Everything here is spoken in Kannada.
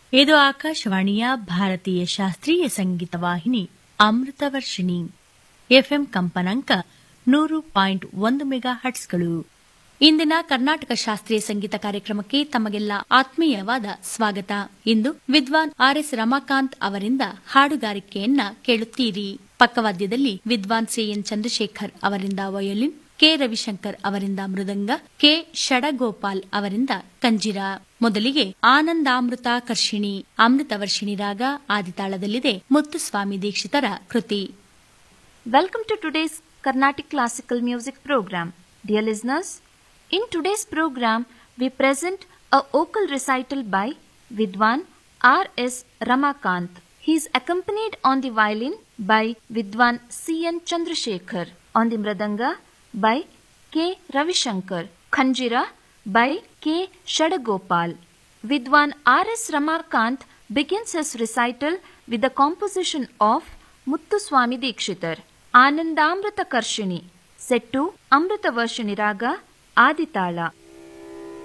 ಇದು ಆಕಾಶವಾಣಿಯ ಭಾರತೀಯ ಶಾಸ್ತ್ರೀಯ ಸಂಗೀತ ವಾಹಿನಿ ಅಮೃತವರ್ಷಿಣಿ ಎಫ್ಎಂ ಕಂಪನಾಂಕ ನೂರು ಪಾಯಿಂಟ್ ಒಂದು ಮೆಗಾ ಹಟ್ಸ್ಗಳು ಇಂದಿನ ಕರ್ನಾಟಕ ಶಾಸ್ತ್ರೀಯ ಸಂಗೀತ ಕಾರ್ಯಕ್ರಮಕ್ಕೆ ತಮಗೆಲ್ಲ ಆತ್ಮೀಯವಾದ ಸ್ವಾಗತ ಇಂದು ವಿದ್ವಾನ್ ಆರ್ ಎಸ್ ರಮಾಕಾಂತ್ ಅವರಿಂದ ಹಾಡುಗಾರಿಕೆಯನ್ನ ಕೇಳುತ್ತೀರಿ ಪಕ್ಕವಾದ್ಯದಲ್ಲಿ ವಿದ್ವಾನ್ ಸಿಎನ್ ಚಂದ್ರಶೇಖರ್ ಅವರಿಂದ ವಯೋಲಿನ್ ಕೆ ರವಿಶಂಕರ್ ಅವರಿಂದ ಮೃದಂಗ ಕೆ ಷಡಗೋಪಾಲ್ ಅವರಿಂದ ಕಂಜಿರ ಮೊದಲಿಗೆ ಆನಂದಾಮೃತ ಕರ್ಷಿಣಿ ಅಮೃತವರ್ಷಿಣಿ ರಾಗ ಆದಿತಾಳದಲ್ಲಿದೆ ಮುತ್ತುಸ್ವಾಮಿ ದೀಕ್ಷಿತರ ಕೃತಿ Welcome to today's Carnatic Classical Music program. Dear listeners, in today's program we present a vocal recital by Vidwan R. S. Ramakant. He is accompanied on the violin by Vidwan C. N. Chandrasekhar, on the mridanga by K. Ravishankar, Khanjira by K. Shadagopal. Vidwan R. S. Ramakant begins his recital with the composition of Muttuswami Dikshitar, Anandamrita Karshini, set to Amrita Varshini Raga, Aditala.